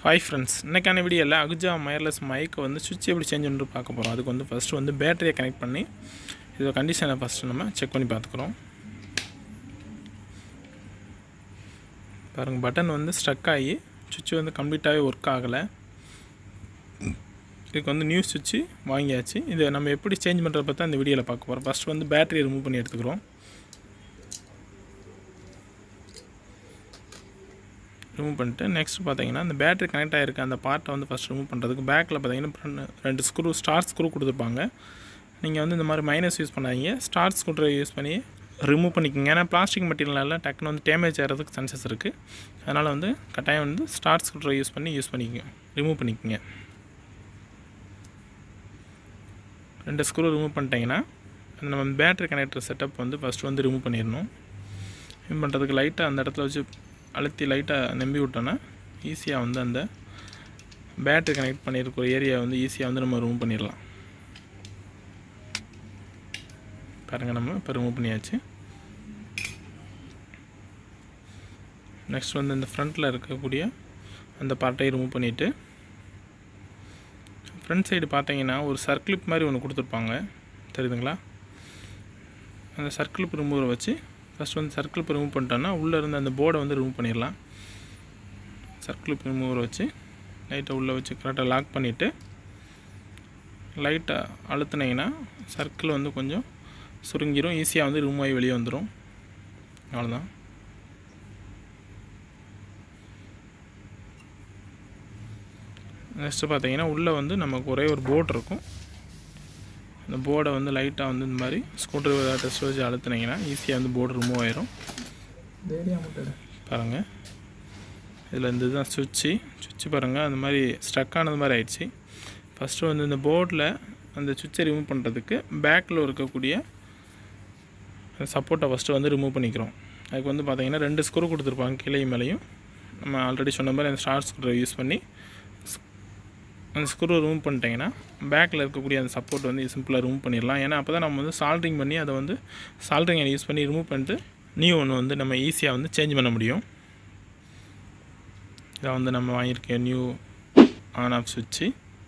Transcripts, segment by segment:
hi friends இன்றைக்கான வீடியோவில் அகுஜா மயர்லெஸ் மைக்கை வந்து சுவிட்ச் எப்படி சேஞ்ச் பண்ணி பார்க்க போகிறோம் அதுக்கு வந்து ஃபஸ்ட்டு வந்து பேட்டரியை கனெக்ட் பண்ணி இதோட கண்டிஷனை ஃபஸ்ட்டு நம்ம செக் பண்ணி பார்த்துக்குறோம் பாருங்கள் பட்டன் வந்து ஸ்ட்ரக் ஆகி சுவிட்ச் வந்து கம்ப்ளீட்டாகவே ஒர்க் ஆகலை இதுக்கு வந்து நியூ சுவிட்சு வாங்கியாச்சு இதை நம்ம எப்படி சேஞ்ச் பண்ணுறத பற்றி அந்த வீடியோவில் பார்க்க போகிறோம் ஃபஸ்ட்டு வந்து பேட்டரியை ரிமூவ் பண்ணி எடுத்துக்கிறோம் ரிமூவ் பண்ணிட்டு நெக்ஸ்ட் பார்த்தீங்கன்னா அந்த பேட்டரி கனெக்ட் ஆகிருக்க அந்த பார்ட்டை வந்து ஃபஸ்ட் ரிமூவ் பண்ணுறதுக்கு பேக்கில் பார்த்தீங்கன்னா ரெண்டு ஸ்க்ரூ ஸ்டார் ஸ்க்ரூ கொடுத்துருப்பாங்க நீங்கள் வந்து இந்த மாதிரி மைனஸ் யூஸ் பண்ணாதீங்க ஸ்டார் ஸ்க்ரூ யூஸ் பண்ணி ரிமூவ் பண்ணிக்கோங்க ஏன்னா பிளாஸ்டிக் மெட்டீரியலால் டக்குன்னு வந்து டேமேஜ் ஆகிறதுக்கு சான்சஸ் இருக்குது அதனால் வந்து கட்டாயம் வந்து ஸ்டார் ஸ்க்ரூ யூஸ் பண்ணி யூஸ் பண்ணிக்கோங்க ரிமூவ் பண்ணிக்கோங்க ரெண்டு ஸ்க்ரூ ரிமூவ் பண்ணிட்டீங்கன்னா அந்த நம்ம பேட்டரி கனெக்டர் செட்டப் வந்து ஃபஸ்ட்டு வந்து ரிமூவ் பண்ணிடணும் ரிமூவ் பண்ணுறதுக்கு லைட்டாக அந்த இடத்துல வச்சு அழுத்தி லைட்டாக நம்பி விட்டோன்னா ஈஸியாக வந்து அந்த பேட்டரி கனெக்ட் பண்ணியிருக்கிற ஏரியா வந்து ஈஸியாக வந்து நம்ம ரிமூவ் பண்ணிடலாம் பாருங்கள் நம்ம இப்போ ரிமூவ் பண்ணியாச்சு நெக்ஸ்ட் வந்து இந்த ஃப்ரண்ட்டில் இருக்கக்கூடிய அந்த பார்ட்டை ரிமூவ் பண்ணிவிட்டு ஃப்ரண்ட் சைடு பார்த்தீங்கன்னா ஒரு சர்க்கிளிப் மாதிரி ஒன்று கொடுத்துருப்பாங்க தெரியுதுங்களா அந்த சர்க்கிளிப் ரிமூவரை வச்சு ஃபஸ்ட் வந்து சர்க்கிள் ரிமூவ் பண்ணிட்டோன்னா உள்ளே இருந்த அந்த போர்டை வந்து ரிமூவ் பண்ணிடலாம் சர்க்கிள் ரிமூவரை வச்சு லைட்டை உள்ளே வச்சு கரெக்டாக லாக் பண்ணிவிட்டு லைட்டை அழுத்துனீங்கன்னா சர்க்கிள் வந்து கொஞ்சம் சுருங்கிரும் ஈஸியாக வந்து ரிமூவ் ஆகி வெளியே வந்துடும் அவ்வளோதான் நெக்ஸ்ட்டு பார்த்தீங்கன்னா உள்ளே வந்து நமக்கு ஒரே ஒரு போர்டு இருக்கும் அந்த போர்டை வந்து லைட்டாக வந்து இந்த மாதிரி ஸ்க்ரூ ட்ரைவர் டெஸ்ட் வச்சு அழுத்துனீங்கன்னா ஈஸியாக வந்து போர்டு ரிமூவ் ஆயிரும் பாருங்கள் இதில் இந்த இதுதான் சுவிட்சு சுவிட்சு பாருங்கள் அந்த மாதிரி ஸ்ட்ரக் ஆனது மாதிரி ஆயிடுச்சு ஃபஸ்ட்டு வந்து இந்த போர்டில் அந்த சுவிட்சை ரிமூவ் பண்ணுறதுக்கு பேக்கில் இருக்கக்கூடிய சப்போர்ட்டை ஃபஸ்ட்டு வந்து ரிமூவ் பண்ணிக்கிறோம் அதுக்கு வந்து பார்த்திங்கன்னா ரெண்டு ஸ்க்ரூ கொடுத்துருப்பாங்க கீழே மேலேயும் நம்ம ஆல்ரெடி சொன்ன மாதிரி அந்த ஸ்டார் ஸ்க்ரூ யூஸ் பண்ணி அந்த ஸ்க்ரூ ரிமூவ் பண்ணிட்டீங்கன்னா பேக்கில் இருக்கக்கூடிய அந்த சப்போர்ட் வந்து சிம்பிளாக ரிமூவ் பண்ணிடலாம் ஏன்னா அப்போ தான் நம்ம வந்து சால்ட்ரிங் பண்ணி அதை வந்து சால்ட்ரிங் யூஸ் பண்ணி ரிமூவ் பண்ணிட்டு நியூ ஒன்று வந்து நம்ம ஈஸியாக வந்து சேஞ்ச் பண்ண முடியும் இதை வந்து நம்ம வாங்கியிருக்க நியூ ஆன் ஆஃப் சுவிட்சு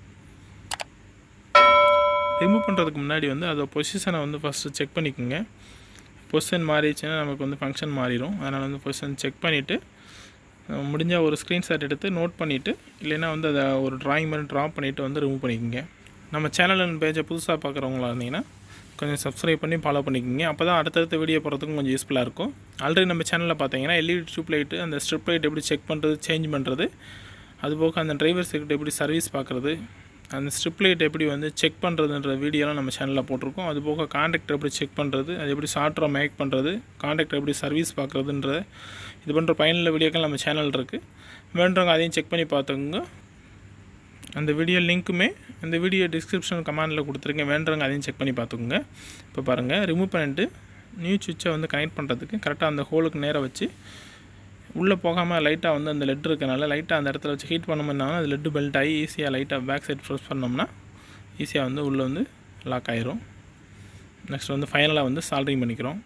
ரிமூவ் பண்ணுறதுக்கு முன்னாடி வந்து அதை பொசிஷனை வந்து ஃபஸ்ட்டு செக் பண்ணிக்கோங்க பொசிஷன் மாறிடுச்சுன்னா நமக்கு வந்து ஃபங்க்ஷன் மாறிடும் அதனால் வந்து பொசிஷன் செக் பண்ணிவிட்டு முடிஞ்சால் ஒரு ஸ்க்ரீன்ஷாட் எடுத்து நோட் பண்ணிவிட்டு இல்லைன்னா வந்து அதை ஒரு ட்ராயிங் மாதிரி ட்ரா பண்ணிவிட்டு வந்து ரிமூவ் பண்ணிக்கோங்க நம்ம சேனல் பேஜை புதுசாக பார்க்குறவங்களா இருந்தீங்கன்னா கொஞ்சம் சப்ஸ்கிரைப் பண்ணி ஃபாலோ பண்ணிக்கோங்க அப்போ தான் அடுத்தடுத்த வீடியோ போகிறதுக்கும் கொஞ்சம் யூஸ்ஃபுல்லாக இருக்கும் ஆல்ரெடி நம்ம சேனலில் பார்த்தீங்கன்னா எல்இடி டியூப் லைட்டு அந்த ஸ்ட்ரிப் லைட் எப்படி செக் பண்ணுறது சேஞ்ச் பண்ணுறது அதுபோக அந்த டிரைவர் செக்ட் எப்படி சர்வீஸ் பார்க்குறது அந்த ஸ்ட்ரிப் லைட் எப்படி வந்து செக் பண்ணுறதுன்ற வீடியோலாம் நம்ம சேனலில் போட்டிருக்கோம் அது போக காண்டாக்டர் எப்படி செக் பண்ணுறது அது எப்படி சாஃப்ட்வேர் மேக் பண்ணுறது காண்டாக்டர் எப்படி சர்வீஸ் பார்க்குறதுன்ற இது பண்ணுற பயனுள்ள வீடியோக்கள் நம்ம சேனல் இருக்குது வேண்டவங்க அதையும் செக் பண்ணி பார்த்துக்கோங்க அந்த வீடியோ லிங்க்குமே அந்த வீடியோ டிஸ்கிரிப்ஷன் கமெண்டில் கொடுத்துருக்கேன் வேண்டவங்க அதையும் செக் பண்ணி பார்த்துக்கோங்க இப்போ பாருங்கள் ரிமூவ் பண்ணிட்டு நியூ சுவிட்சை வந்து கனெக்ட் பண்ணுறதுக்கு கரெக்டாக அந்த ஹோலுக்கு நேராக வச்சு உள்ளே போகாமல் லைட்டாக வந்து அந்த லெட் இருக்கனால லைட்டாக அந்த இடத்துல வச்சு ஹீட் பண்ணோம்னா அது லெட்டு பெல்ட் ஆகி ஈஸியாக லைட்டாக பேக் சைட் ப்ரெஸ் பண்ணோம்னா ஈஸியாக வந்து உள்ளே வந்து லாக் ஆயிரும் நெக்ஸ்ட் வந்து ஃபைனலாக வந்து சால்ட்ரிங் பண்ணிக்கிறோம்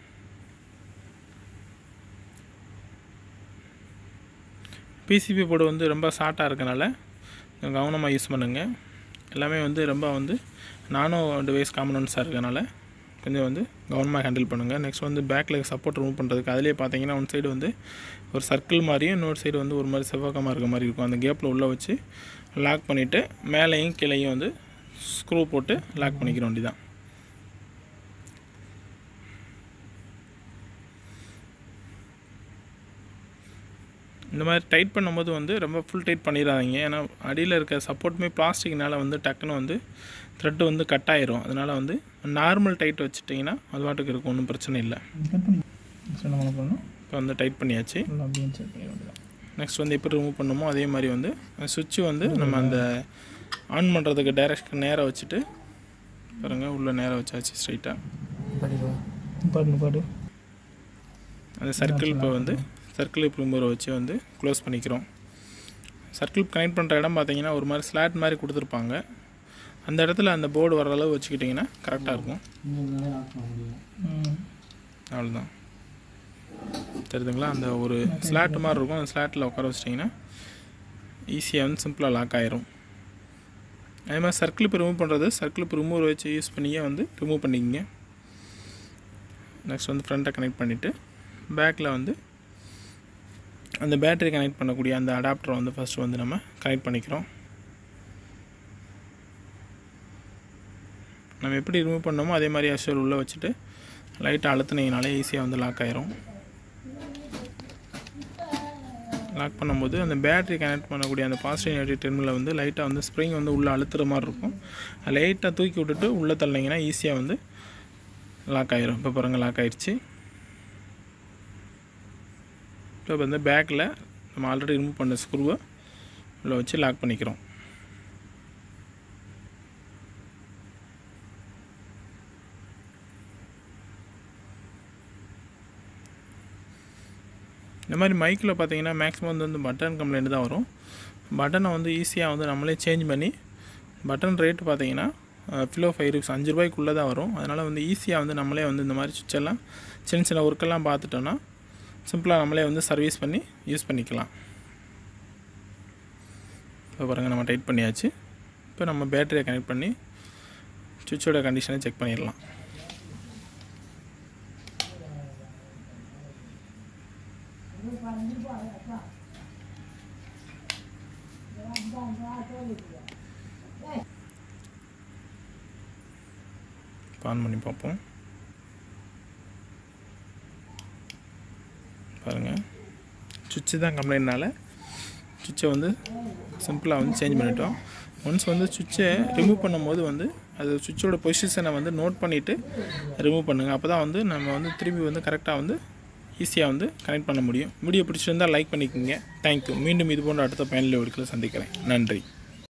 பிசிபி போர்டு வந்து ரொம்ப ஷார்ட்டாக இருக்கனால கவனமாக யூஸ் பண்ணுங்கள் எல்லாமே வந்து ரொம்ப வந்து நானோ டிவைஸ் காம்பனன்ஸாக இருக்கனால கொஞ்சம் வந்து கவனமாக ஹேண்டில் பண்ணுங்கள் நெக்ஸ்ட் வந்து பேக்கில் சப்போர்ட் ரிமூவ் பண்ணுறதுக்கு அதிலே பார்த்தீங்கன்னா ஒன் சைடு வந்து ஒரு சர்க்கிள் மாதிரியும் இன்னொரு சைடு வந்து ஒரு மாதிரி செவ்வகமாக இருக்க மாதிரி இருக்கும் அந்த கேப்பில் உள்ளே வச்சு லாக் பண்ணிவிட்டு மேலேயும் கீழேயும் வந்து ஸ்க்ரூ போட்டு லாக் பண்ணிக்கிற வேண்டியதான் இந்த மாதிரி டைட் பண்ணும்போது வந்து ரொம்ப ஃபுல் டைட் பண்ணிடாதீங்க ஏன்னா அடியில் இருக்க சப்போர்ட்டுமே பிளாஸ்டிக்னால வந்து டக்குன்னு வந்து த்ரெட்டு வந்து கட் ஆயிரும் அதனால் வந்து நார்மல் டைட் வச்சுட்டிங்கன்னா அது பாட்டுக்கு இருக்கும் ஒன்றும் பிரச்சனை இல்லை இப்போ வந்து டைட் பண்ணியாச்சு நெக்ஸ்ட் வந்து எப்படி ரிமூவ் பண்ணணுமோ அதே மாதிரி வந்து சுவிட்சு வந்து நம்ம அந்த ஆன் பண்ணுறதுக்கு டைரக்ஷன் நேராக வச்சுட்டு பாருங்கள் உள்ளே நேராக வச்சாச்சு ஸ்ட்ரைட்டாக அந்த சர்க்கிள் இப்போ வந்து சர்க்கிள் ரிமூவரை வச்சு வந்து க்ளோஸ் பண்ணிக்கிறோம் சர்க்கிள் கனெக்ட் பண்ணுற இடம் பார்த்தீங்கன்னா ஒரு மாதிரி ஸ்லாட் மாதிரி கொடுத்துருப்பாங்க அந்த இடத்துல அந்த போர்டு வர அளவு வச்சுக்கிட்டிங்கன்னா கரெக்டாக இருக்கும் அவ்வளோதான் தெரியுதுங்களா அந்த ஒரு ஸ்லாட் மாதிரி இருக்கும் அந்த ஸ்லாட்டில் உட்கார வச்சிட்டிங்கன்னா ஈஸியாக வந்து சிம்பிளாக லாக் ஆயிரும் அதே மாதிரி சர்க்கிள் இப்போ ரிமூவ் பண்ணுறது சர்க்கிள் இப்போ ரிமூவ் வச்சு யூஸ் பண்ணியே வந்து ரிமூவ் பண்ணிக்கங்க நெக்ஸ்ட் வந்து ஃப்ரண்ட்டை கனெக்ட் பண்ணிவிட்டு பேக்கில் வந்து அந்த பேட்டரி கனெக்ட் பண்ணக்கூடிய அந்த அடாப்டரை வந்து ஃபஸ்ட்டு வந்து நம்ம கனெக்ட் பண்ணிக்கிறோம் நம்ம எப்படி ரிமூவ் பண்ணோமோ அதே மாதிரி அஷுவல் உள்ளே வச்சுட்டு லைட்டாக அழுத்துனீங்கனாலே ஈஸியாக வந்து லாக் ஆயிரும் லாக் பண்ணும்போது அந்த பேட்டரி கனெக்ட் பண்ணக்கூடிய அந்த பாசிட்டிவ் நெகட்டிவ் டெர்மில் வந்து லைட்டாக வந்து ஸ்ப்ரிங் வந்து உள்ளே அழுத்துற மாதிரி இருக்கும் லைட்டாக தூக்கி விட்டுட்டு உள்ளே தள்ளிங்கன்னா ஈஸியாக வந்து லாக் ஆயிரும் இப்போ பாருங்கள் லாக் ஆயிடுச்சு இப்போ வந்து பேக்கில் நம்ம ஆல்ரெடி ரிமூவ் பண்ண ஸ்க்ரூவை உள்ளே வச்சு லாக் பண்ணிக்கிறோம் இந்த மாதிரி மைக்கில் பார்த்தீங்கன்னா மேக்ஸிமம் வந்து வந்து பட்டன் கம்ப்ளைண்ட் தான் வரும் பட்டனை வந்து ஈஸியாக வந்து நம்மளே சேஞ்ச் பண்ணி பட்டன் ரேட் பார்த்தீங்கன்னா கிலோ ஃபைவ் ருபீஸ் அஞ்சு ரூபாய்க்குள்ளே தான் வரும் அதனால் வந்து ஈஸியாக வந்து நம்மளே வந்து இந்த மாதிரி சுவிட்செல்லாம் சின்ன சின்ன ஒர்க்கெல்லாம் பார்த்துட்டோன்னா சிம்பிளாக நம்மளே வந்து சர்வீஸ் பண்ணி யூஸ் பண்ணிக்கலாம் இப்போ பாருங்கள் நம்ம டைட் பண்ணியாச்சு இப்போ நம்ம பேட்டரியை கனெக்ட் பண்ணி சுவிட்சோட கண்டிஷனை செக் பண்ணிடலாம் ஆன் பண்ணி பார்ப்போம் பாருங்கள் சுவிட்சு தான் கம்ப்ளைண்ட்னால சுவிட்சை வந்து சிம்பிளாக வந்து சேஞ்ச் பண்ணிட்டோம் ஒன்ஸ் வந்து சுவிட்சை ரிமூவ் பண்ணும்போது வந்து அது சுவிட்சோட பொசிஷனை வந்து நோட் பண்ணிவிட்டு ரிமூவ் பண்ணுங்கள் அப்போ தான் வந்து நம்ம வந்து திரும்பி வந்து கரெக்டாக வந்து ஈஸியாக வந்து கனெக்ட் பண்ண முடியும் வீடியோ பிடிச்சிருந்தால் லைக் பண்ணிக்கோங்க தேங்க்யூ மீண்டும் இது போன்ற அடுத்த பயனில் வீடுகளை சந்திக்கிறேன் நன்றி